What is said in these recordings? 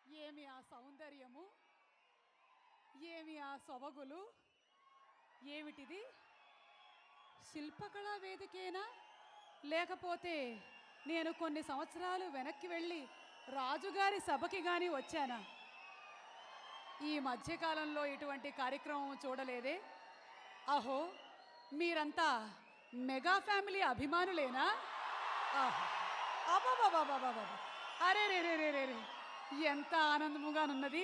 ఏమి ఆ సౌందర్యము ఏమి ఆ సొబగులు ఏమిటిది శిల్పకళా వేదికేనా లేకపోతే నేను కొన్ని సంవత్సరాలు వెనక్కి వెళ్ళి రాజుగారి సభకి గాని వచ్చానా ఈ మధ్యకాలంలో ఇటువంటి కార్యక్రమం చూడలేదే అహో మీరంతా మెగా ఫ్యామిలీ అభిమానులేనా ఆహా. అబ్బబ్బబ్బబ్బబ్బబ్బ. అరే రే రే రే రే రే ఎంత ఆనందముగానున్నది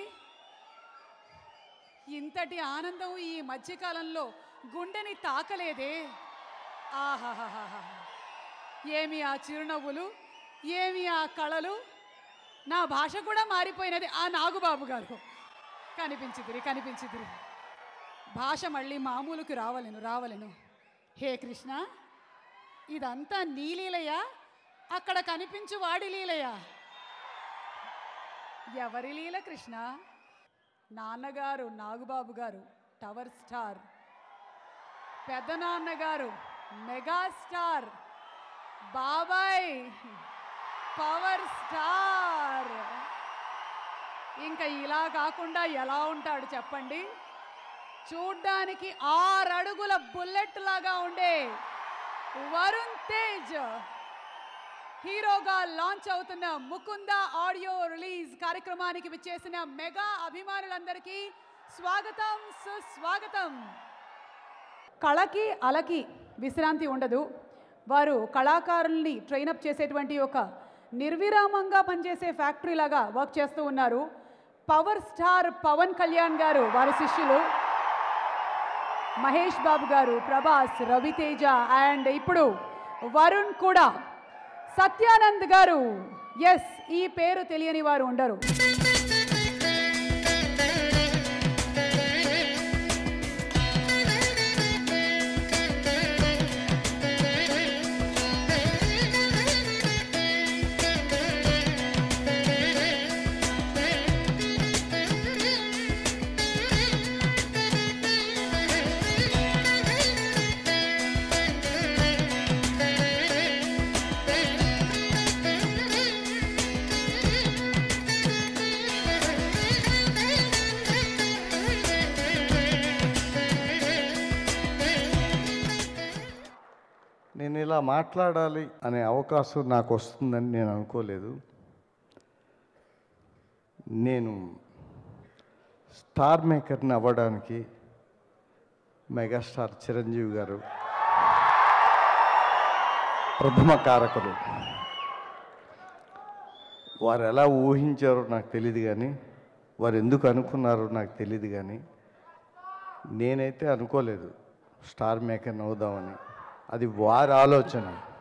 ఇంతటి ఆనందం ఈ మధ్యకాలంలో గుండెని తాకలేదే ఆహాహాహా ఏమి ఆ చిరునవ్వులు ఏమి ఆ కళలు నా భాష కూడా మారిపోయినది ఆ నాగుబాబు గారు కనిపించిదిరి కనిపించిదిరి భాష మళ్ళీ మామూలుకి రావలెను రావలెను హే కృష్ణ ఇదంతా నీ లీలయా అక్కడ కనిపించు వాడి లీలయా ఎవరి లీల కృష్ణ నాన్నగారు నాగుబాబు గారు టవర్ స్టార్ పెద్దనాన్నగారు మెగా స్టార్ బాబాయ్ పవర్ స్టార్ ఇంకా ఇలా కాకుండా ఎలా ఉంటాడు చెప్పండి చూడ్డానికి ఆరడుగుల బుల్లెట్ లాగా ఉండే వరుణ్ తేజ్ హీరోగా లాంచ్ అవుతున్న ముకుంద ఆడియో రిలీజ్ కార్యక్రమానికి విచ్చేసిన మెగా అభిమానులందరికీ స్వాగతం సుస్వాగతం కళకి అలకి విశ్రాంతి ఉండదు వారు కళాకారుల్ని ట్రైనప్ చేసేటువంటి ఒక నిర్విరామంగా పనిచేసే ఫ్యాక్టరీ లాగా వర్క్ చేస్తూ ఉన్నారు పవర్ స్టార్ పవన్ కళ్యాణ్ గారు వారి శిష్యులు మహేష్ బాబు గారు ప్రభాస్ రవితేజ అండ్ ఇప్పుడు వరుణ్ కూడా సత్యానంద్ గారు ఎస్ ఈ పేరు తెలియని వారు ఉండరు నేను ఇలా మాట్లాడాలి అనే అవకాశం నాకు వస్తుందని నేను అనుకోలేదు నేను స్టార్ మేకర్ని అవ్వడానికి మెగాస్టార్ చిరంజీవి గారు ప్రథమ కారకులు వారు ఎలా ఊహించారో నాకు తెలియదు కానీ వారు ఎందుకు అనుకున్నారో నాకు తెలియదు కానీ నేనైతే అనుకోలేదు స్టార్ మేకర్ని అవుదామని అది వారి ఆలోచన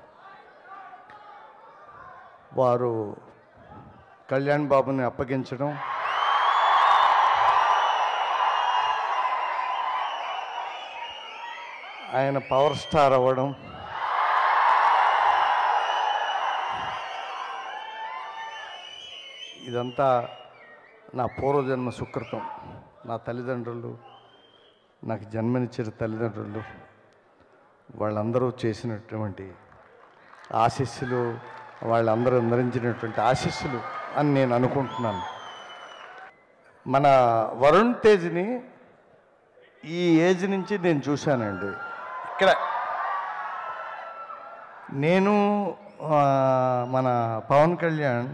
వారు కళ్యాణ్ బాబుని అప్పగించడం ఆయన పవర్ స్టార్ అవ్వడం ఇదంతా నా పూర్వజన్మ సుకృతం నా తల్లిదండ్రులు నాకు జన్మనిచ్చిన తల్లిదండ్రులు వాళ్ళందరూ చేసినటువంటి ఆశీస్సులు వాళ్ళందరూ అందించినటువంటి ఆశీస్సులు అని నేను అనుకుంటున్నాను మన వరుణ్ తేజ్ని ఈ ఏజ్ నుంచి నేను చూశానండి ఇక్కడ నేను ఆ, మన పవన్ కళ్యాణ్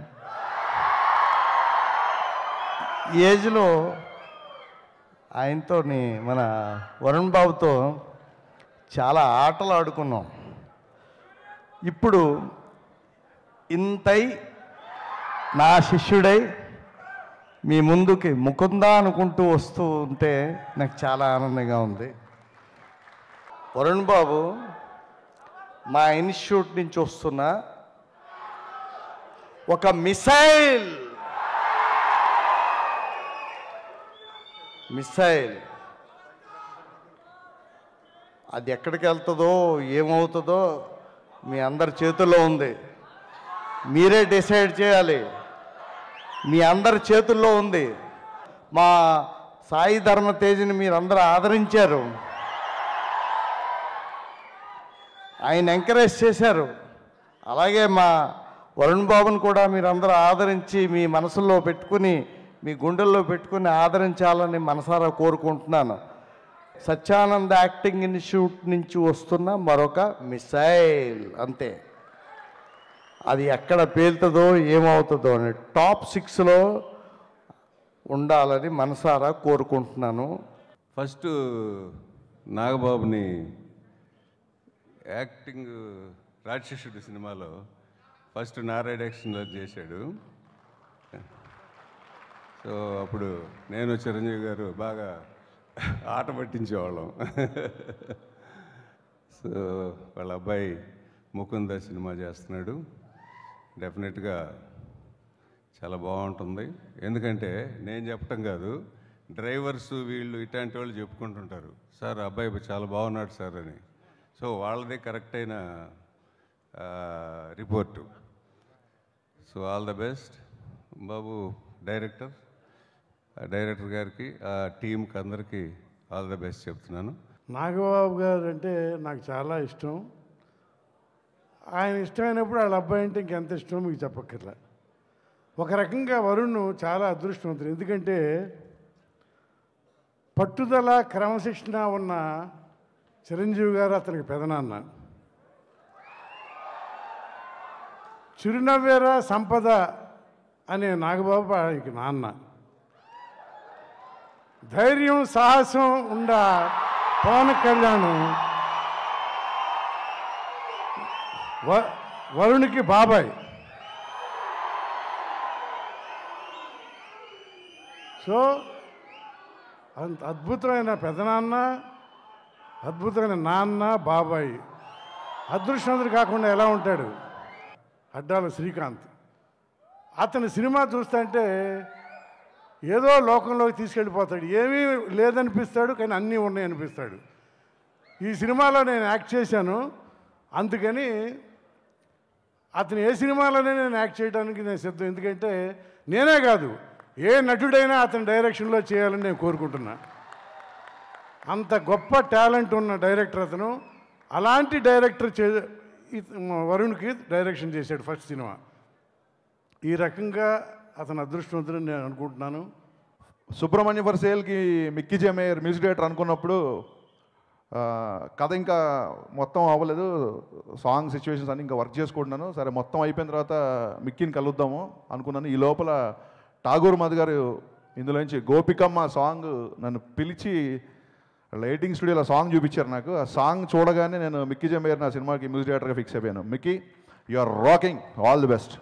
ఈ ఏజ్లో ఆయనతో మన వరుణ్ బాబుతో చాలా ఆటలు ఆడుకున్నాం ఇప్పుడు ఇంతై నా శిష్యుడై మీ ముందుకి ముకుందా అనుకుంటూ వస్తూ ఉంటే నాకు చాలా ఆనందంగా ఉంది వరుణ్ బాబు మా ఇన్స్టిట్యూట్ నుంచి వస్తున్న ఒక మిసైల్ మిసైల్ అది ఎక్కడికి వెళ్తుందో ఏమవుతుందో మీ అందరి చేతుల్లో ఉంది మీరే డిసైడ్ చేయాలి మీ అందరి చేతుల్లో ఉంది మా సాయి ధర్మ తేజ్ని మీరు అందరూ ఆదరించారు ఆయన ఎంకరేజ్ చేశారు అలాగే మా వరుణ్ బాబుని కూడా మీరు అందరూ ఆదరించి మీ మనసులో పెట్టుకుని మీ గుండెల్లో పెట్టుకుని ఆదరించాలని మనసారా కోరుకుంటున్నాను సత్యానంద్ యాక్టింగ్ ఇన్స్టిట్యూట్ నుంచి వస్తున్న మరొక మిసైల్ అంతే అది ఎక్కడ పేలుతుందో ఏమవుతుందో అని టాప్ సిక్స్లో ఉండాలని మనసారా కోరుకుంటున్నాను ఫస్ట్ నాగబాబుని యాక్టింగ్ రాక్షసుడు సినిమాలో ఫస్ట్ నా డైరెక్షన్లో చేశాడు సో అప్పుడు నేను చిరంజీవి గారు బాగా ఆట పట్టించేవాళ్ళం సో వాళ్ళ అబ్బాయి ముకుంద సినిమా చేస్తున్నాడు డెఫినెట్గా చాలా బాగుంటుంది ఎందుకంటే నేను చెప్పటం కాదు డ్రైవర్స్ వీళ్ళు ఇట్లాంటి వాళ్ళు చెప్పుకుంటుంటారు సార్ అబ్బాయి చాలా బాగున్నాడు సార్ అని సో వాళ్ళదే కరెక్ట్ అయిన ఆ, report so all the best బాబు డైరెక్టర్ ఆ డైరెక్టర్ గారికి ఆ టీంకి అందరికీ ఆల్ ద బెస్ట్ చెప్తున్నాను నాగబాబు గారు అంటే నాకు చాలా ఇష్టం ఆయన ఇష్టమైనప్పుడు వాళ్ళ అబ్బాయి అంటే ఇంకెంత ఇష్టమో మీకు చెప్పక్కర్లా ఒక రకంగా వరుణ్ చాలా అదృష్టవంతుడు ఎందుకంటే పట్టుదల క్రమశిక్షణ ఉన్న చిరంజీవి గారు అతనికి పెదనాన్న చిరునవ్వేరా సంపద అనే నాగబాబు ఆయనకి నాన్న ధైర్యం సాహసం ఉండ పవన్ కళ్యాణ్ వ- వరుణ్కి బాబాయ్ సో అంత అద్భుతమైన పెదనాన్న అద్భుతమైన నాన్న బాబాయ్ అదృష్టవంతుడు కాకుండా ఎలా ఉంటాడు అడ్డాల శ్రీకాంత్ అతని సినిమా చూస్తుంటే ఏదో లోకంలోకి తీసుకెళ్ళిపోతాడు ఏమీ లేదనిపిస్తాడు కానీ అన్నీ ఉన్నాయి అనిపిస్తాడు ఈ సినిమాలో నేను యాక్ట్ చేశాను అందుకని అతను ఏ సినిమాలోనే నేను యాక్ట్ చేయడానికి నేను సిద్ధం ఎందుకంటే నేనే కాదు ఏ నటుడైనా అతని డైరెక్షన్లో చేయాలని నేను కోరుకుంటున్నా అంత గొప్ప టాలెంట్ ఉన్న డైరెక్టర్ అతను అలాంటి డైరెక్టర్ చే ఇత- వరుణ్కి డైరెక్షన్ చేశాడు ఫస్ట్ సినిమా ఈ రకంగా అతను అదృష్టవంతుడని నేను అనుకుంటున్నాను సుబ్రహ్మణ్య వర్సేల్కి మిక్కీ జమేయర్ మ్యూజిక్ డైరెక్టర్ అనుకున్నప్పుడు ఆ, కథ ఇంకా మొత్తం అవ్వలేదు సాంగ్ సిచ్యువేషన్స్ అన్ని ఇంకా వర్క్ చేసుకుంటున్నాను సరే మొత్తం అయిపోయిన తర్వాత మిక్కీని కలుద్దాము అనుకున్నాను ఈ లోపల ఠాగూర్ మధు గారు ఇందులోంచి గోపికమ్మ సాంగ్ నన్ను పిలిచి లైటింగ్ స్టూడియోలో సాంగ్ చూపించారు నాకు ఆ సాంగ్ చూడగానే నేను మిక్కీ జమేయర్ నా సినిమాకి మ్యూజిక్ డైరెక్టర్గా ఫిక్స్ అయిపోయాను Mickey you are rocking all the best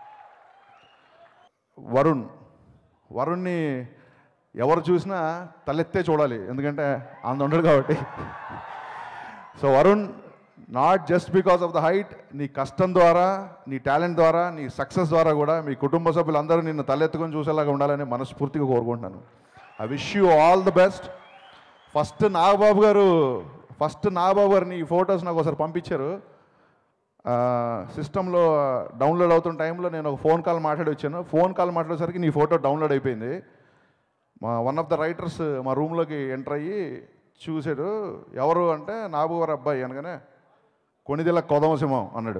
Varun వరుణ్ణి ఎవరు చూసినా తలెత్తే చూడాలి ఎందుకంటే అంత ఉండడు కాబట్టి so Varun not just because of the height నీ కష్టం ద్వారా నీ టాలెంట్ ద్వారా నీ సక్సెస్ ద్వారా కూడా మీ కుటుంబ సభ్యులందరూ నిన్ను తలెత్తుకొని చూసేలాగా ఉండాలని మనస్ఫూర్తిగా కోరుకుంటున్నాను I wish you all the best first Nagababu garu first Nagababu గారిని ఈ ఫొటోస్ నాకు ఒకసారి పంపించారు సిస్టంలో డౌన్లోడ్ అవుతున్న టైంలో నేను ఒక ఫోన్ కాల్ మాట్లాడి వచ్చాను ఫోన్ కాల్ మాట్లాడేసరికి నీ ఫోటో డౌన్లోడ్ అయిపోయింది మా వన్ ఆఫ్ ద రైటర్స్ మా రూమ్లోకి ఎంటర్ అయ్యి చూశాడు ఎవరు అంటే నాబు గారు అబ్బాయి అనగానే కొనిదెల కొదమసింహం అన్నాడు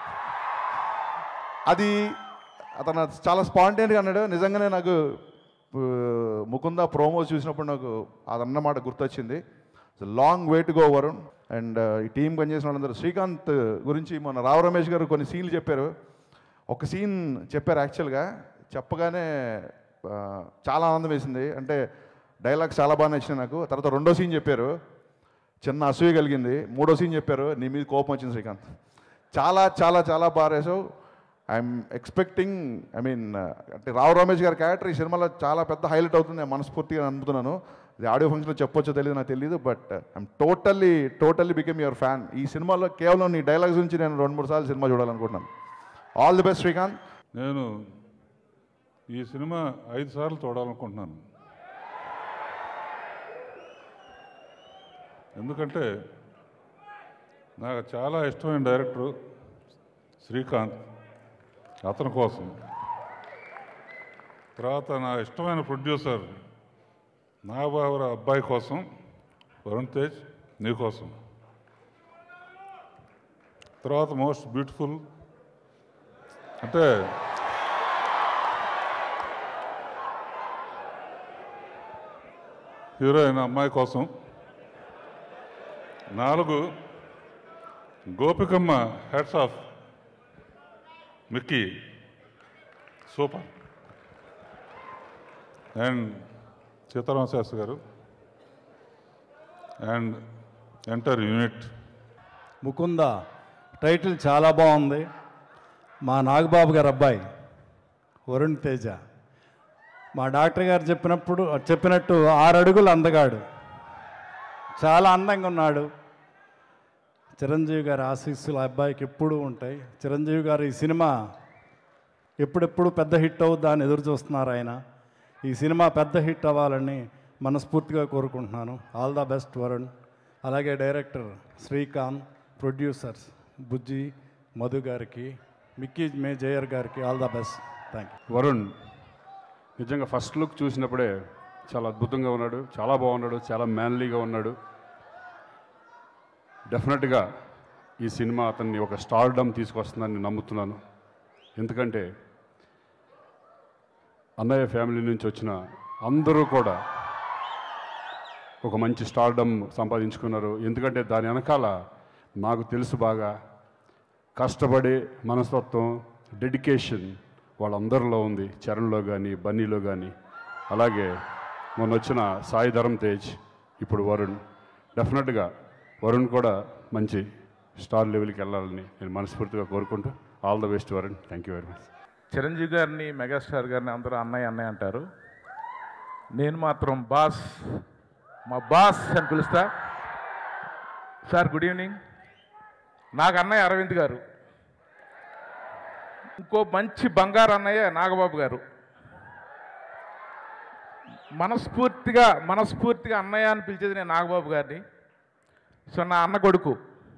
అది అతను చాలా స్పాంటేన్గా అన్నాడు నిజంగానే నాకు ఆ, ముకుంద ప్రోమోస్ చూసినప్పుడు నాకు అదన్నమాట గుర్తొచ్చింది long way to go Varun and ఈ టీం పనిచేసిన వాళ్ళందరూ శ్రీకాంత్ గురించి మొన్న రావు రమేష్ గారు కొన్ని సీన్లు చెప్పారు ఒక సీన్ చెప్పారు యాక్చువల్గా చెప్పగానే ఆ, చాలా ఆనందం వేసింది అంటే డైలాగ్స్ చాలా బాగా నచ్చినాయి నాకు తర్వాత రెండో సీన్ చెప్పారు చిన్న అసూయ కలిగింది మూడో సీన్ చెప్పారు నీ మీద కోపం వచ్చింది శ్రీకాంత్ చాలా చాలా చాలా బాగా వేసావు ఐఎమ్ ఎక్స్పెక్టింగ్ ఐ మీన్ అంటే రావు రమేష్ గారి క్యారెక్టర్ ఈ సినిమాలో చాలా పెద్ద హైలైట్ అవుతుంది నేను మనస్ఫూర్తిగా నమ్ముతున్నాను ఇది ఆడియో ఫంక్షన్లో చెప్పొచ్చో తెలియదు నాకు తెలియదు but I'm totally totally become your fan ఈ సినిమాలో కేవలం నీ డైలాగ్స్ నుంచి నేను రెండు మూడు సార్లు సినిమా చూడాలనుకుంటున్నాను ఆల్ ది బెస్ట్ శ్రీకాంత్ నేను ఈ సినిమా ఐదు సార్లు చూడాలనుకుంటున్నాను ఎందుకంటే నాకు చాలా ఇష్టమైన డైరెక్టరు శ్రీకాంత్ అతని కోసం తర్వాత నా ఇష్టమైన ప్రొడ్యూసర్ నాగబాబుర అబ్బాయి కోసం వరుణ్ తేజ్ నీకోసం తర్వాత మోస్ట్ బ్యూటిఫుల్ అంటే హీరోయిన్ అమ్మాయి కోసం నాలుగు Gopikamma heads of Mickey super and Sitarama Sastri garu and entire unit Mukunda title చాలా బాగుంది మా నాగబాబు గారు అబ్బాయి వరుణ్ తేజ మా డాక్టర్ గారు చెప్పినప్పుడు చెప్పినట్టు ఆరు అడుగులు అందగాడు చాలా అందంగా ఉన్నాడు చిరంజీవి గారి ఆశీస్సులు ఆ అబ్బాయికి ఎప్పుడూ ఉంటాయి చిరంజీవి గారు ఈ సినిమా ఎప్పుడెప్పుడు పెద్ద హిట్ అవుద్దా అని ఎదురు చూస్తున్నారు ఆయన ఈ సినిమా పెద్ద హిట్ అవ్వాలని మనస్ఫూర్తిగా కోరుకుంటున్నాను ఆల్ ద బెస్ట్ వరుణ్ అలాగే డైరెక్టర్ శ్రీకాంత్ ప్రొడ్యూసర్స్ బుజ్జి మధు గారికి మిక్కీ మే జయర్ గారికి all the best thank you Varun నిజంగా ఫస్ట్ లుక్ చూసినప్పుడే చాలా అద్భుతంగా ఉన్నాడు చాలా బాగున్నాడు చాలా మ్యాన్లీగా ఉన్నాడు డెఫినెట్గా ఈ సినిమా అతన్ని ఒక స్టార్డమ్ తీసుకొస్తుందని నేను నమ్ముతున్నాను ఎందుకంటే అన్నయ్య ఫ్యామిలీ నుంచి వచ్చిన అందరూ కూడా ఒక మంచి స్టార్డమ్ సంపాదించుకున్నారు ఎందుకంటే దాని వెనకాల నాకు తెలుసు బాగా కష్టపడే మనస్తత్వం డెడికేషన్ వాళ్ళందరిలో ఉంది చరణ్లో కానీ బన్నీలో కానీ అలాగే మొన్న వచ్చిన సాయి ధరమ్ తేజ్ ఇప్పుడు వరుణ్ డెఫినెట్గా వరుణ్ కూడా మంచి స్టార్ లెవెల్కి వెళ్ళాలని నేను మనస్ఫూర్తిగా కోరుకుంటూ all the best Varun thank you very much Chiranjeevi గారిని మెగాస్టార్ గారిని అందరూ అన్నయ్య అన్నయ్య అంటారు నేను మాత్రం బాస్ మా బాస్ అని పిలుస్తా సార్ గుడ్ ఈవినింగ్ నాకు అన్నయ్య అరవింద్ గారు ఇంకో మంచి బంగారు అన్నయ్య నాగబాబు గారు మనస్ఫూర్తిగా మనస్ఫూర్తిగా అన్నయ్య అని పిలిచేది నేను నాగబాబు గారిని సో నా అన్న కొడుకు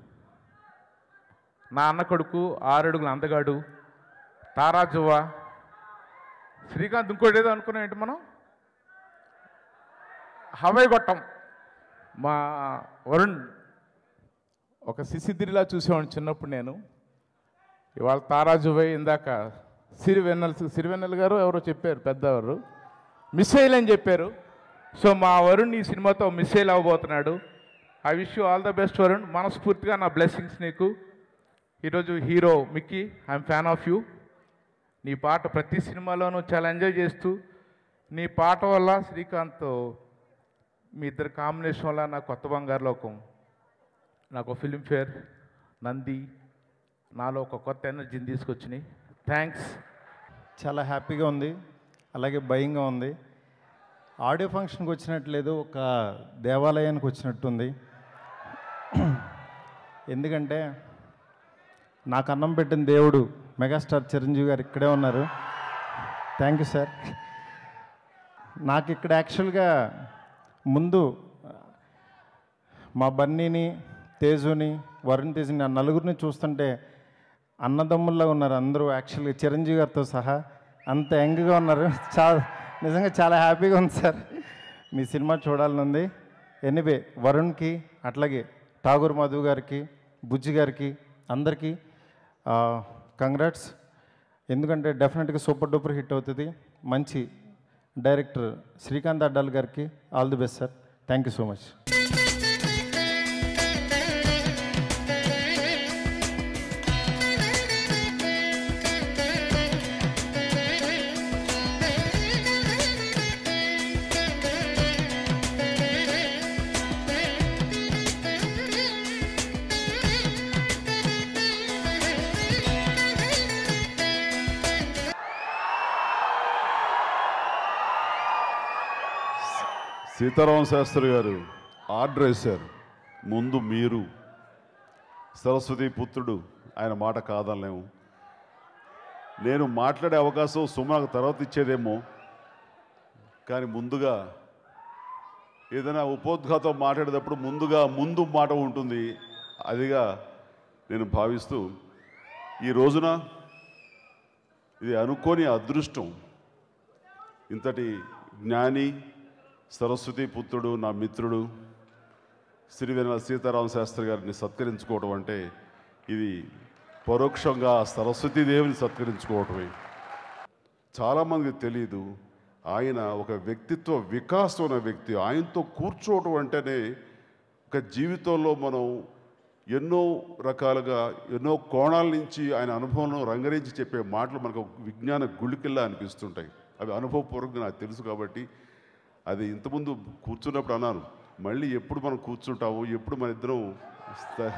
నా అన్న కొడుకు ఆరడుగుల అందగాడు తారాజువ్వ శ్రీకాంత్ ఇంకోటి ఏదో అనుకున్నాం ఏంటి మనం హవై గొట్టం మా వరుణ్ ఒక సిసిద్రిలా చూసేవాడిని చిన్నప్పుడు నేను ఇవాళ తారాజువై ఇందాక సిరివెన్నెల సిరివెన్నెల గారు ఎవరో చెప్పారు పెద్దవారు మిస్సైల్ అని చెప్పారు సో మా వరుణ్ ఈ సినిమాతో మిస్సైల్ అవ్వబోతున్నాడు I wish you all the best Varun మనస్ఫూర్తిగా నా బ్లెస్సింగ్స్ నీకు ఈరోజు hero Mickey I'm fan of you నీ పాట ప్రతి సినిమాలోనూ చాలా ఎంజాయ్ చేస్తూ నీ పాట వల్ల శ్రీకాంత్ మీ ఇద్దరు కాంబినేషన్ వల్ల నా కొత్త బంగారు లోకం నాకు ఫిల్మ్ఫేర్ నంది నాలో ఒక కొత్త ఎనర్జీని తీసుకొచ్చినాయి థ్యాంక్స్ చాలా హ్యాపీగా ఉంది అలాగే భయంగా ఉంది ఆడియో ఫంక్షన్కి వచ్చినట్లేదు ఒక దేవాలయానికి వచ్చినట్టుంది ఎందుకంటే నాకు అన్నం పెట్టిన దేవుడు మెగాస్టార్ చిరంజీవి గారు ఇక్కడే ఉన్నారు థ్యాంక్ యూ సార్ నాకు ఇక్కడ యాక్చువల్గా ముందు మా బన్నీని తేజుని వరుణ్ తేజుని ఆ నలుగురిని చూస్తుంటే అన్నదమ్ముల్లా ఉన్నారు అందరూ యాక్చువల్గా చిరంజీవి గారితో సహా అంత యంగ్గా ఉన్నారు చాలా నిజంగా చాలా హ్యాపీగా ఉంది సార్ మీ సినిమా చూడాలని ఉంది ఎనీవే వరుణ్కి అట్లాగే ఠాగూర్ మధు గారికి బుజ్జి గారికి అందరికీ కంగ్రాట్స్ ఎందుకంటే డెఫినెట్గా సూపర్ డూపర్ హిట్ అవుతుంది మంచి డైరెక్టర్ శ్రీకాంత్ అడ్డాల్ గారికి all the best sir thank you so much Sitarama Sastri garu order వేశారు ముందు మీరు సరస్వతి పుత్రుడు ఆయన మాట కాదనలేము నేను మాట్లాడే అవకాశం సుమకు తర్వాత ఇచ్చేదేమో కానీ ముందుగా ఏదైనా ఉపోద్ఘాతం మాట్లాడేటప్పుడు ముందుగా ముందు మాట ఉంటుంది అదిగా నేను భావిస్తూ ఈ రోజున ఇది అనుకోని అదృష్టం ఇంతటి జ్ఞాని సరస్వతి పుత్రుడు నా మిత్రుడు శ్రీవెనల సీతారామ శాస్త్రి గారిని సత్కరించుకోవడం అంటే ఇది పరోక్షంగా సరస్వతీదేవిని సత్కరించుకోవటమే చాలామందికి తెలియదు ఆయన ఒక వ్యక్తిత్వ వికాసం ఉన్న వ్యక్తి ఆయనతో కూర్చోవడం అంటేనే ఒక జీవితంలో మనం ఎన్నో రకాలుగా ఎన్నో కోణాల నుంచి ఆయన అనుభవంలో రంగరించి చెప్పే మాటలు మనకు ఒక విజ్ఞాన గుళికిల్లా అనిపిస్తుంటాయి అవి అనుభవపూర్వకంగా నాకు తెలుసు కాబట్టి అది ఇంతకుముందు కూర్చున్నప్పుడు అన్నాను మళ్ళీ ఎప్పుడు మనం కూర్చుంటాము ఎప్పుడు మన ఇద్దరం స్థ-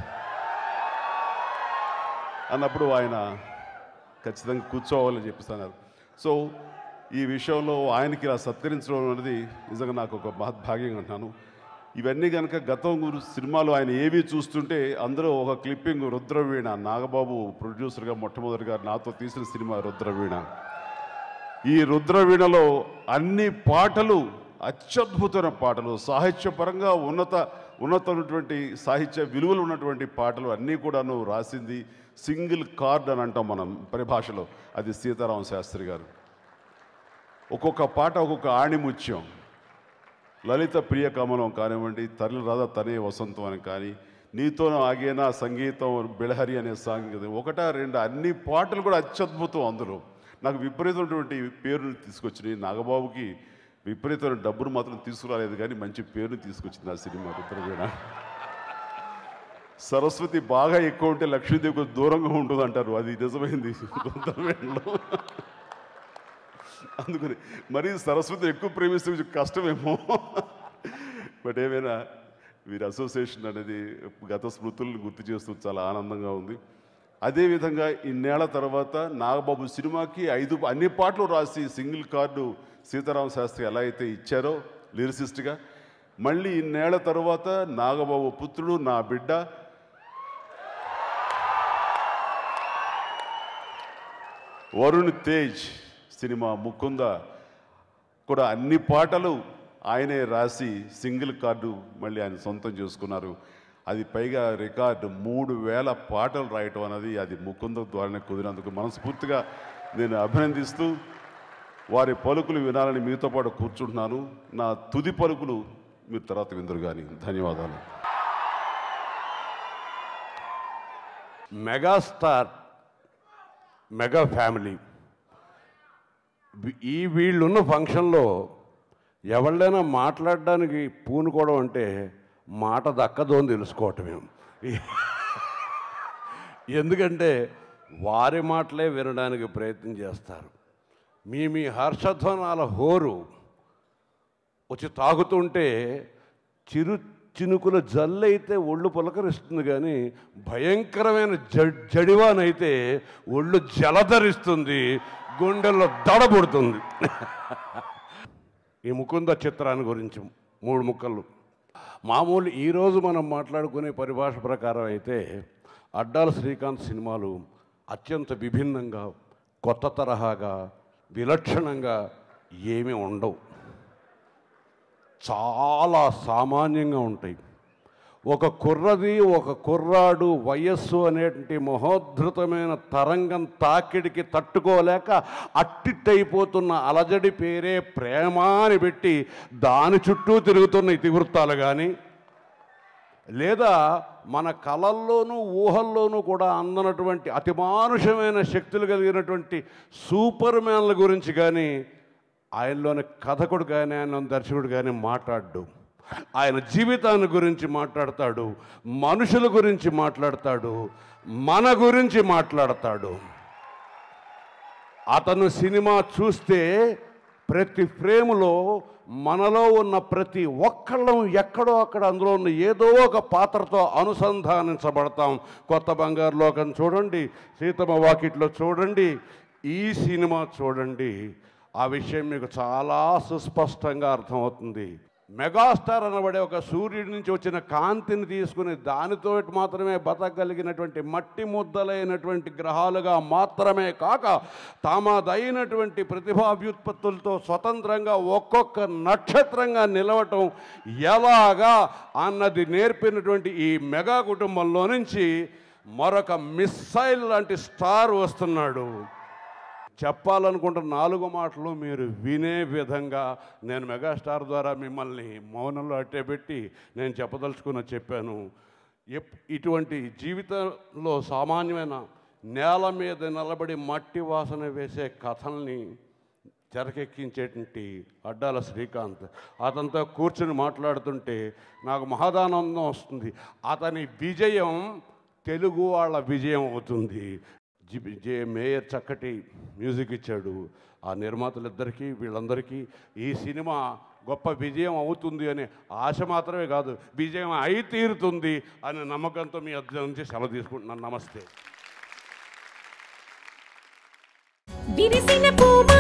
అన్నప్పుడు ఆయన ఖచ్చితంగా కూర్చోవాలని చెప్పిస్తున్నారు సో ఈ విషయంలో ఆయనకి ఇలా సత్కరించడం అనేది నిజంగా నాకు ఒక మహద్భాగ్యంగా అంటున్నాను ఇవన్నీ కనుక గతం గురు సినిమాలు ఆయన ఏవి చూస్తుంటే అందరూ ఒక క్లిప్పింగ్ రుద్రవీణ నాగబాబు ప్రొడ్యూసర్గా మొట్టమొదటిగా నాతో తీసిన సినిమా రుద్రవీణ ఈ రుద్రవీణలో అన్ని పాటలు అత్యద్భుతమైన పాటలు సాహిత్యపరంగా ఉన్నత ఉన్నతమైనటువంటి సాహిత్య విలువలు ఉన్నటువంటి పాటలు అన్నీ కూడాను రాసింది సింగిల్ కార్డ్ అని అంటాం మనం పరిభాషలో అది సీతారామ శాస్త్రి గారు ఒక్కొక్క పాట ఒక్కొక్క ఆణిముత్యం లలిత ప్రియ కమలం కానివ్వండి తరలి రాధా తనే వసంతం అని కానీ నీతో ఆగేనా సంగీతం బిళహరి అనే సాంగ్ ఇది. ఒకటా రెండు అన్ని పాటలు కూడా అత్యద్భుతం అందులో నాకు విపరీతమైనటువంటి పేరుని తీసుకొచ్చినాయి నాగబాబుకి విపరీతమైన డబ్బును మాత్రం తీసుకురాలేదు కానీ మంచి పేరుని తీసుకొచ్చింది ఆ సినిమా రుద్రవీణ సరస్వతి బాగా ఎక్కువ ఉంటే లక్ష్మీదేవి కొంచెం దూరంగా ఉంటుంది అంటారు అది నిజమైంది రుద్రవీణలో అందుకని మరీ సరస్వతిని ఎక్కువ ప్రేమిస్తే కొంచెం కష్టమేమో బట్ ఏమైనా వీరి అసోసియేషన్ అనేది గత స్మృతులను గుర్తు చేస్తూ చాలా ఆనందంగా ఉంది అదేవిధంగా ఇన్నేళ్ల తర్వాత నాగబాబు సినిమాకి ఐదు అన్ని పాటలు రాసి సింగిల్ కార్డు సీతారామ శాస్త్రి ఎలా అయితే ఇచ్చారో లిరిసిస్ట్గా మళ్ళీ ఇన్నేళ్ల తర్వాత నాగబాబు పుత్రుడు నా బిడ్డ వరుణ్ తేజ్ సినిమా ముకుంద కూడా అన్ని పాటలు ఆయనే రాసి సింగిల్ కార్డు మళ్ళీ ఆయన సొంతం చేసుకున్నారు అది పైగా రికార్డు మూడు వేల పాటలు రాయటం అన్నది అది ముకుంద ద్వారానే కుదిరినందుకు మనస్ఫూర్తిగా నేను అభినందిస్తూ వారి పలుకులు వినాలని మీతో పాటు కూర్చుంటున్నాను నా తుది పలుకులు మీరు తర్వాత విందరు కానీ ధన్యవాదాలు మెగాస్టార్ మెగా ఫ్యామిలీ ఈ వీళ్ళున్న ఫంక్షన్లో ఎవళ్ళైనా మాట్లాడడానికి పూనుకోవడం అంటే మాట దక్కదో అని తెలుసుకోవటమే ఎందుకంటే వారి మాటలే వినడానికి ప్రయత్నం చేస్తారు మీ మీ హర్షధ్వనాల హోరు వచ్చి తాగుతుంటే చిరు చినుకుల జల్లైతే ఒళ్ళు పులకరిస్తుంది కానీ భయంకరమైన జ జడివానైతే ఒళ్ళు జలధరిస్తుంది గుండెల్లో దడబుడుతుంది ఈ ముకుంద చిత్రాన్ని గురించి మూడు ముక్కలు మామూలు ఈరోజు మనం మాట్లాడుకునే పరిభాష ప్రకారం అయితే అడ్డాల శ్రీకాంత్ సినిమాలు అత్యంత విభిన్నంగా కొత్త తరహాగా విలక్షణంగా ఏమీ ఉండవు చాలా సామాన్యంగా ఉంటాయి ఒక కుర్రది ఒక కుర్రాడు వయస్సు అనేటువంటి మహోద్ధృతమైన తరంగం తాకిడికి తట్టుకోలేక అట్టిట్టయిపోతున్న అలజడి పేరే ప్రేమ అని పెట్టి దాని చుట్టూ తిరుగుతున్న ఇతివృత్తాలు కానీ లేదా మన కళల్లోనూ ఊహల్లోనూ కూడా అందనటువంటి అతిమానుషమైన శక్తులు కలిగినటువంటి సూపర్ మ్యాన్ల గురించి కానీ ఆయనలోని కథకుడు కానీ ఆయనలోని దర్శకుడు కానీ మాట్లాడు ఆయన జీవితాన్ని గురించి మాట్లాడతాడు మనుషుల గురించి మాట్లాడతాడు మన గురించి మాట్లాడతాడు అతను సినిమా చూస్తే ప్రతి ఫ్రేములో మనలో ఉన్న ప్రతి ఒక్కళ్ళం ఎక్కడో అక్కడ అందులో ఉన్న ఏదో ఒక పాత్రతో అనుసంధానించబడతాం కొత్త బంగారు లోకం చూడండి సీతమ్మ వాకిట్లో చూడండి ఈ సినిమా చూడండి ఆ విషయం మీకు చాలా సుస్పష్టంగా అర్థమవుతుంది మెగాస్టార్ అనబడే ఒక సూర్యుడి నుంచి వచ్చిన కాంతిని తీసుకుని దానితో మాత్రమే బతకగలిగినటువంటి మట్టి ముద్దలైనటువంటి గ్రహాలుగా మాత్రమే కాక తామదైనటువంటి ప్రతిభావ్యుత్పత్తులతో స్వతంత్రంగా ఒక్కొక్క నక్షత్రంగా నిలవటం ఎలాగా అన్నది నేర్పినటువంటి ఈ మెగా కుటుంబంలో నుంచి మరొక మిస్సైల్ లాంటి స్టార్ వస్తున్నాడు చెప్పాలనుకుంటున్న నాలుగు మాటలు మీరు వినే విధంగా నేను మెగాస్టార్ ద్వారా మిమ్మల్ని మౌనంలో అట్టే పెట్టి నేను చెప్పదలుచుకున్న చెప్పాను ఎప్- ఇటువంటి జీవితంలో సామాన్యమైన నేల మీద నిలబడి మట్టి వాసన వేసే కథల్ని తెరకెక్కించేటువంటి అడ్డాల శ్రీకాంత్ అతనితో కూర్చుని మాట్లాడుతుంటే నాకు మహదానందం వస్తుంది అతని విజయం తెలుగు వాళ్ళ విజయం అవుతుంది జి- జే మేయర్ చక్కటి మ్యూజిక్ ఇచ్చాడు ఆ నిర్మాతలిద్దరికీ వీళ్ళందరికీ ఈ సినిమా గొప్ప విజయం అవుతుంది అనే ఆశ మాత్రమే కాదు విజయం అయి తీరుతుంది అనే నమ్మకంతో మీ అద్దె నుంచి సెలవు తీసుకుంటున్నాను నమస్తే విరిసిన పూవ